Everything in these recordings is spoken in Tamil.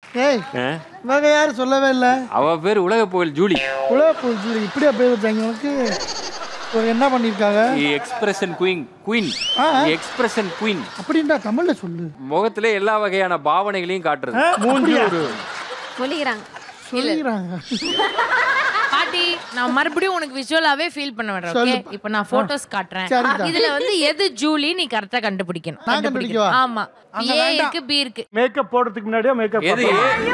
ஏய் ஆ? இவங்க யாரும் சொல்லவே இல்லை அவ பேர் உலக புகழ் ஜூலி உலக போச்சு இப்படியா பேர் வச்சாங்க உனக்கு ஒரு என்ன பண்ணியிருக்காங்க எக்ஸ்பிரஷன் குயின் குயின் ஆ. எக்ஸ்பிரஷன் குயின் அப்படின்டா தமிழ்ல சொல்லு முகத்திலே எல்லா வகையான பாவனைகளையும் காட்டுறது மூஞ்சி ஒரு சொல்லிக்கிறாங்க சொல்லிக்கிறாங்க பாட்டி நான் மறுபடியும் உனக்கு விஷுவலாவே ஃபீல் பண்ண விடுறேன் ஓகே சொல்லுப்பா. இப்போ நான் போட்டோஸ் காட்டுறேன் சரிடா. இதுல வந்து எது ஜூலி நீ கரெக்டா கண்டுபிடிக்கணும் நான் கண்டுபிடிக்கணும். கண்டுபிடிக்கவா? ஆமா அங்க ஏ வேண்டாம். இருக்கு பி இருக்கு மேக்கப் போடுறதுக்கு முன்னாடியே மேக்கப் எது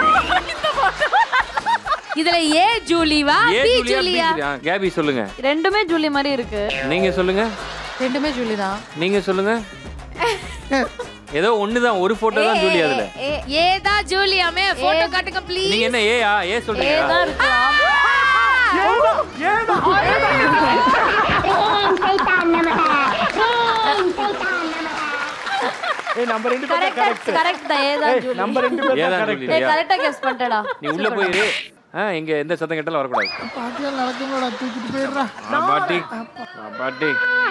இதுல ஏ ஜூலிவா A B Julia B Julia Julia கேபி சொல்லுங்க ரெண்டுமே ஜூலி மாதிரி இருக்கு நீங்க சொல்லுங்க ரெண்டுமே ஜூலி தான் நீங்க சொல்லுங்க ஏதோ ஒண்ணுதான் ஒரு போட்டோ தான் ஜூலி அதுல ஏ தான் ஜூலியாமே போட்டோ காட்டுங்க ப்ளீஸ் நீங்க என்ன ஏயா ஏ சொல்றீங்க ஏதான் இருக்கு ஆமா. ஏய் நம்ம ரெண்டு பேரும் Correct, கரெக்ட் correct தான் ஏதான் ஏய் ஜூலி நம்ம ரெண்டு பேரும் ஏதான் கரெக்ட் ஜூலி ஏய் கரெக்டா கெஸ் பண்ணிட்டடா நீ உள்ள போயிரு ஆ இங்க எந்த சத்தம் கேட்டாலும் வரக்கூடாது பாட்டியால் நடக்கும்டா தூக்கிட்டு போயிடுறா ஆ, பாட்டி ஆ, பாட்டி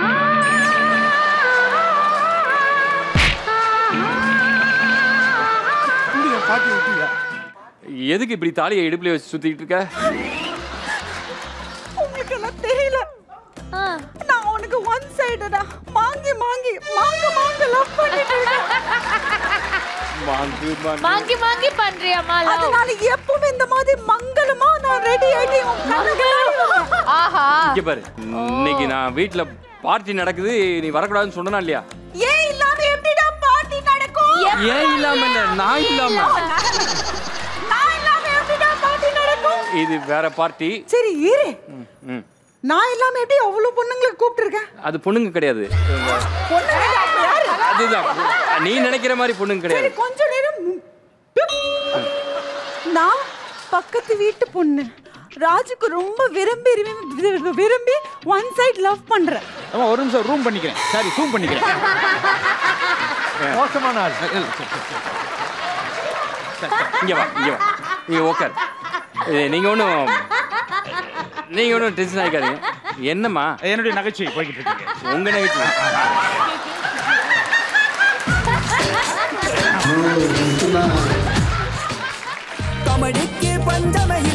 குடியா பாட்டி விட்டியா எதுக்கு இப்படி தாலியை இடுப்புல வச்சு சுத்திட்டு இருக்க உங்களுக்கு எல்லாம் தெரியல ஆ. நான் உனக்கு ஒன் சைடுடா மாங்கி மாங்கி மாங்க மாங்க லவ் பண்ணிட்டு இருக்கேன். மாங்கு மாங்கு மாங்கி மாங்கி பண்றியாமா love? அதனால எப்பவும் இந்த மாதிரி மங்களமா நான் ரெடி ஆயிட்டு உன் கண்ணுக்கு முன்னாடி வருவேன். ஆஹா இங்க பாரு இன்னைக்கு நான் வீட்ல பார்ட்டி நடக்குது நீ வரக்கூடாதுன்னு சொன்னா இல்லையா ஏன் இல்லாம எப்படிடா பார்ட்டி நடக்கும் ஏன் இல்லாம இல்ல நான் இல்லாம நான் இல்லாம எப்படிடா பார்ட்டி நடக்கும் இது வேற பார்ட்டி சரி இரு ம். நான் இல்லாம எப்படி அவ்வளவு பொண்ணுங்களை கூப்பிட்டு இருக்கேன் அது பொண்ணுங்க கிடையாது பொண்ணுங்க யாரு அதுதான் நீ நினைக்கிற மாதிரி பொண்ணுங்க சரி கிடையாது கொஞ்ச நேரம் ம், பிப். நான் பக்கத்து வீட்டு பொண்ணு ராஜுக்கு ரொம்ப விரும்பி விரும்பி விரும்பி ஒன் சைடு லவ் பண்றேன் ஆமா ஒரு நிமிஷம் ரூம் பண்ணிக்கிறேன் சாரி ரூம் பண்ணிக்கிறேன் மோசமான ஆள் இங்க வா இங்க வா நீங்க உட்கார் இது நீங்க ஒன்றும் நீங்க ஒன்றும் டென்ஷன் ஆகிக்காதீங்க என்னம்மா என்னுடைய நகைச்சுவை போய்கிட்டு இருக்கீங்க உங்க நிகழ்ச்சி தமிழுக்கு பஞ்சமையில்